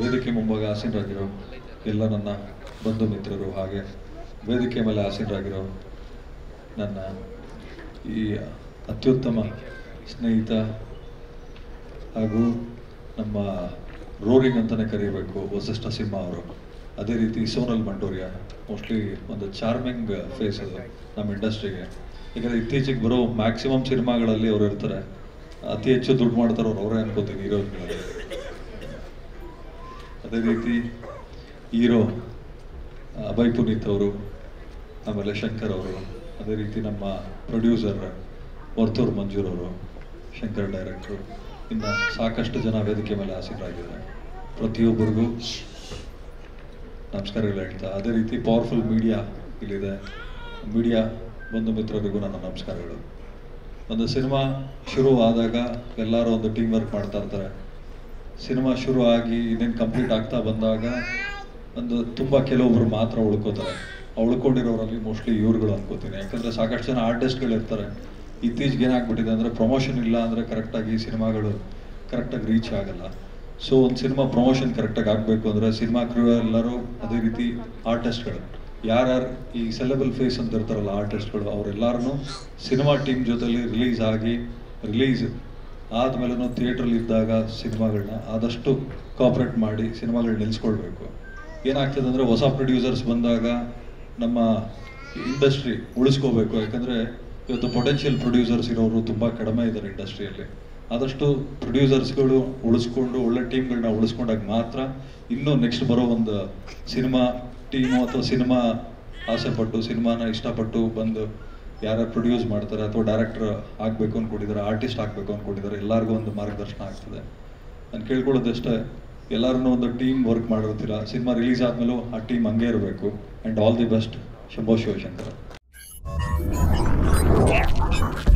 ವೇದಿಕೆ ಮುಂಭಾಗ ಆಸೀನರಾಗಿರೋ ಎಲ್ಲ ನನ್ನ ಬಂಧು ಮಿತ್ರರು ಹಾಗೆ ವೇದಿಕೆ ಮೇಲೆ ಆಸೀನರಾಗಿರೋ ನನ್ನ ಈ ಅತ್ಯುತ್ತಮ ಸ್ನೇಹಿತ ಹಾಗೂ ನಮ್ಮ ರೋರಿಂಗ್ ಅಂತಲೇ ಕರೀಬೇಕು ವಸಿಷ್ಠ ಸಿಂಹ ಅವರು ಅದೇ ರೀತಿ ಸೋನಲ್ ಮಂಡೋರಿಯಾ ಮೋಸ್ಟ್ಲಿ ಒಂದು ಚಾರ್ಮಿಂಗ್ ಫೇಸ್ ಅದು ನಮ್ಮ ಇಂಡಸ್ಟ್ರಿಗೆ ಯಾಕಂದರೆ ಇತ್ತೀಚೆಗೆ ಬರೋ ಮ್ಯಾಕ್ಸಿಮಮ್ ಸಿನಿಮಾಗಳಲ್ಲಿ ಅವ್ರು ಇರ್ತಾರೆ ಅತಿ ಹೆಚ್ಚು ದುಡ್ಡು ಮಾಡ್ತಾರೆ ಅವ್ರು ಅವರೇ ಅನ್ಕೋತೀನಿ ಹೀರೋಗಳಲ್ಲಿ ಅದೇ ರೀತಿ ಹೀರೋ ಅಭಯ್ ಪುನೀತ್ ಅವರು ಆಮೇಲೆ ಶಂಕರ್ ಅವರು ಅದೇ ರೀತಿ ನಮ್ಮ ಪ್ರೊಡ್ಯೂಸರ್ ವರ್ತೂರ್ ಮಂಜೂರ್ ಅವರು ಶಂಕರ್ ಡೈರೆಕ್ಟ್ರು ಇನ್ನು ಸಾಕಷ್ಟು ಜನ ವೇದಿಕೆ ಮೇಲೆ ಆಸೀನರಾಗಿದ್ದಾರೆ ಪ್ರತಿಯೊಬ್ಬರಿಗೂ ನಮಸ್ಕಾರಗಳು ಹೇಳ್ತಾ ಅದೇ ರೀತಿ ಪವರ್ಫುಲ್ ಮೀಡಿಯಾ ಇಲ್ಲಿದೆ ಮೀಡಿಯಾ ಬಂಧು ಮಿತ್ರರಿಗೂ ನನ್ನ ನಮಸ್ಕಾರಗಳು ಒಂದು ಸಿನಿಮಾ ಶುರು ಆದಾಗ ಎಲ್ಲರೂ ಒಂದು ಟೀಮ್ ವರ್ಕ್ ಮಾಡ್ತಾ ಇರ್ತಾರೆ ಸಿನಿಮಾ ಶುರು ಆಗಿ ಇನ್ನೇನು ಕಂಪ್ಲೀಟ್ ಆಗ್ತಾ ಬಂದಾಗ ಒಂದು ತುಂಬ ಕೆಲವೊಬ್ರು ಮಾತ್ರ ಉಳ್ಕೋತಾರೆ ಆ ಉಳ್ಕೊಂಡಿರೋರಲ್ಲಿ ಮೋಸ್ಟ್ಲಿ ಇವ್ರುಗಳು ಅನ್ಕೋತೀನಿ ಯಾಕಂದರೆ ಸಾಕಷ್ಟು ಜನ ಆರ್ಟಿಸ್ಟ್ಗಳು ಇರ್ತಾರೆ ಇತ್ತೀಚೆಗೆ ಏನಾಗ್ಬಿಟ್ಟಿದೆ ಅಂದರೆ ಪ್ರಮೋಷನ್ ಇಲ್ಲ ಅಂದರೆ ಕರೆಕ್ಟಾಗಿ ಸಿನಿಮಾಗಳು ಕರೆಕ್ಟಾಗಿ ರೀಚ್ ಆಗಲ್ಲ ಸೊ ಒಂದು ಸಿನಿಮಾ ಪ್ರಮೋಷನ್ ಕರೆಕ್ಟಾಗಿ ಆಗಬೇಕು ಅಂದರೆ ಸಿನಿಮಾ ಕ್ರೂ ಎಲ್ಲರೂ ಅದೇ ರೀತಿ ಆರ್ಟಿಸ್ಟ್ಗಳು ಯಾರ್ಯಾರು ಈ ಸೆಲೆಬಲ್ ಫೇಸ್ ಅಂತ ಇರ್ತಾರಲ್ಲ ಆರ್ಟಿಸ್ಟ್ಗಳು ಅವರೆಲ್ಲರೂ ಸಿನಿಮಾ ಟೀಮ್ ಜೊತೆಲಿ ರಿಲೀಸ್ ಆಗಿ ರಿಲೀಸ್ ಆದಮೇಲೂ ಥಿಯೇಟ್ರಲ್ಲಿ ಇದ್ದಾಗ ಸಿನಿಮಾಗಳನ್ನ ಆದಷ್ಟು ಕಾಪ್ರೇಟ್ ಮಾಡಿ ಸಿನಿಮಾಗಳು ನಿಲ್ಲಿಸ್ಕೊಳ್ಬೇಕು ಏನಾಗ್ತದೆ ಅಂದರೆ ಹೊಸ ಪ್ರೊಡ್ಯೂಸರ್ಸ್ ಬಂದಾಗ ನಮ್ಮ ಇಂಡಸ್ಟ್ರಿ ಉಳಿಸ್ಕೋಬೇಕು ಯಾಕಂದರೆ ಇವತ್ತು ಪೊಟೆನ್ಷಿಯಲ್ ಪ್ರೊಡ್ಯೂಸರ್ಸ್ ಇರೋರು ತುಂಬ ಕಡಿಮೆ ಇದ್ದಾರೆ ಇಂಡಸ್ಟ್ರಿಯಲ್ಲಿ ಆದಷ್ಟು ಪ್ರೊಡ್ಯೂಸರ್ಸ್ಗಳು ಉಳಿಸ್ಕೊಂಡು ಒಳ್ಳೆ ಟೀಮ್ಗಳನ್ನ ಉಳಿಸ್ಕೊಂಡಾಗ ಮಾತ್ರ ಇನ್ನೂ ನೆಕ್ಸ್ಟ್ ಬರೋ ಒಂದು ಸಿನಿಮಾ ಟೀಮು ಅಥವಾ ಸಿನಿಮಾ ಆಸೆ ಪಟ್ಟು ಸಿನಿಮಾನ ಇಷ್ಟಪಟ್ಟು ಬಂದು ಯಾರು ಪ್ರೊಡ್ಯೂಸ್ ಮಾಡ್ತಾರೆ ಅಥವಾ ಡೈರೆಕ್ಟರ್ ಆಗಬೇಕು ಅಂದ್ಕೊಂಡಿದ್ದಾರೆ ಆರ್ಟಿಸ್ಟ್ ಆಗಬೇಕು ಅಂದ್ಕೊಂಡಿದ್ದಾರೆ ಎಲ್ಲರಿಗೂ ಒಂದು ಮಾರ್ಗದರ್ಶನ ಆಗ್ತದೆ ನಾನು ಕೇಳ್ಕೊಳ್ಳೋದಷ್ಟೇ ಎಲ್ಲರೂ ಒಂದು ಟೀಮ್ ವರ್ಕ್ ಮಾಡಿರ್ತೀರ ಸಿನಿಮಾ ರಿಲೀಸ್ ಆದಮೇಲೂ ಆ ಟೀಮ್ ಹಂಗೆ ಇರಬೇಕು and all the best Shambho Shivashankar